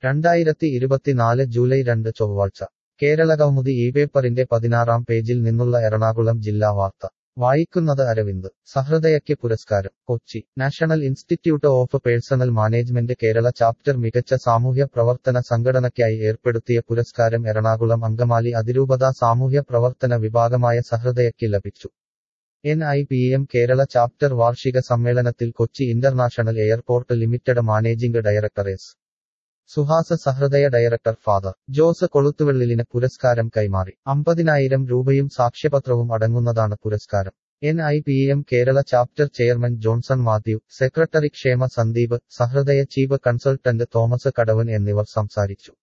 രണ്ടായിരത്തി ഇരുപത്തിനാല് ജൂലൈ രണ്ട് ചൊവ്വാഴ്ച കേരളകൗമുദി ഈ പേപ്പറിന്റെ പതിനാറാം പേജിൽ നിന്നുള്ള എറണാകുളം ജില്ലാ വാർത്ത വായിക്കുന്നത് അരവിന്ദ് സഹൃദയയ്ക്ക് പുരസ്കാരം Kochi national institute of personnel management Kerala chapter മികച്ച സാമൂഹ്യ പ്രവർത്തന സംഘടനയ്ക്കായി ഏർപ്പെടുത്തിയ പുരസ്കാരം എറണാകുളം അങ്കമാലി അതിരൂപത സാമൂഹ്യ പ്രവർത്തന വിഭാഗമായ സഹൃദയയ്ക്ക് ലഭിച്ചു N I P M Kerala chapter വാർഷിക സമ്മേളനത്തിൽ Kochi international airport limited managing director S Suhas Sahrudaya director father Jose കൊളുത്തുവെള്ളിലിന് പുരസ്കാരം കൈമാറി അമ്പതിനായിരം രൂപയും സാക്ഷ്യപത്രവും അടങ്ങുന്നതാണ് പുരസ്കാരം N I P M Kerala chapter chairman Johnson Mathew secretary Kshema Sandeep Sahrudaya chief consultant Thomas Kadavan എന്നിവർ സംസാരിച്ചു